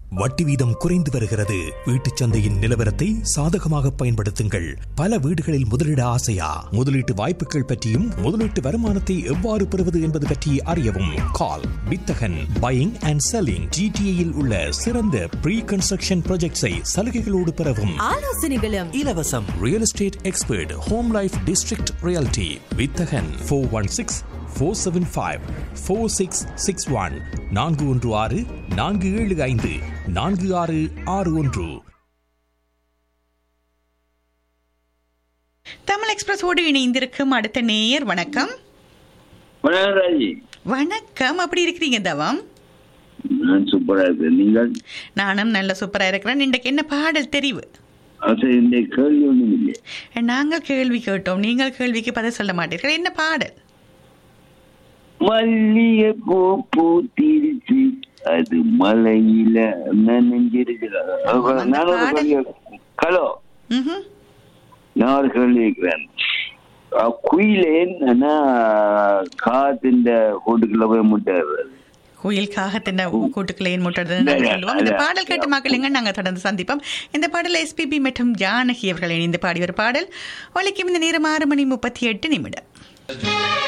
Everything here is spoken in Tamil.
வட்டி வீதம் குறைந்து வருகிறது வீட்டுச் சந்தையின் நிலவரத்தை சாதகமாக பயன்படுத்துங்கள் பல வீடுகளில் முதலீட ஆசையா முதலீட்டு வாய்ப்புகள் பற்றியும் முதலீட்டு வருமானத்தை எவ்வாறு பெறுவது என்பது பற்றி அறியவும் கால் வித்தகன் பையிங் அண்ட் செல்லிங் ஜிடிஏயில் உள்ள சிறந்த ப்ரீ கன்ஸ்ட்ரக்ஷன் ப்ராஜெக்ட்ஸை சலுகைகளோடு பெறவும் ஆலோசனைகளும் இலவசம் real estate expert home life district reality வித்தகன் four one six four seven five four six six one நான்கு ஒன்று ஆறு நான்கு ஏழு ஐந்து நான்கு ஆறு ஆறு ஒன்று தமிழ் எக்ஸ்பிரஸோடு இணைந்திருக்கும் அடுத்த நேயர் வணக்கம் வணக்கம் ராஜி வணக்கம் அப்படி இருக்கிறீங்க தவம் நான் சூப்பரா இருக்கேன் நீங்கள் நானும் நல்ல சூப்பரா இருக்கிறேன் இன்றைக்கு என்ன பாடல் தெரிவு அது இந்த கேள்வி ஒன்றும் இல்லை நாங்கள் கேள்வி கேட்டோம் நீங்கள் கேள்விக்கு பதில் சொல்ல மாட்டீர்கள் என்ன பாடல் மல்லிகை பூ பூத்திருச்சு அது மலையில நனைஞ்சிருக்கிறார் அந்த நான் ஒரு பாடல். கேள்வி ஹலோ ம்ஹும். நான் ஒரு கேள்வி கேட்கிறேன் அஹ், குயிலேன் ஆனா காத்தின் கூட்டுக்குள்ள போய் முட்டாரு குயிலுக்காக தின்ன கூட்டுக்குள்ளே முட்டது நாங்கள் சொல்லுவோம் இந்த பாடல் கேட்ட மக்களுங்க நாங்கள் தொடர்ந்து சந்திப்போம் இந்த பாடல் எஸ்பிபி மற்றும் ஜானகி அவர்கள் இணைந்து பாடிய ஒரு பாடல் ஒலிக்கும் இந்த நேரம் ஆறு மணி முப்பத்தி எட்டு நிமிடம்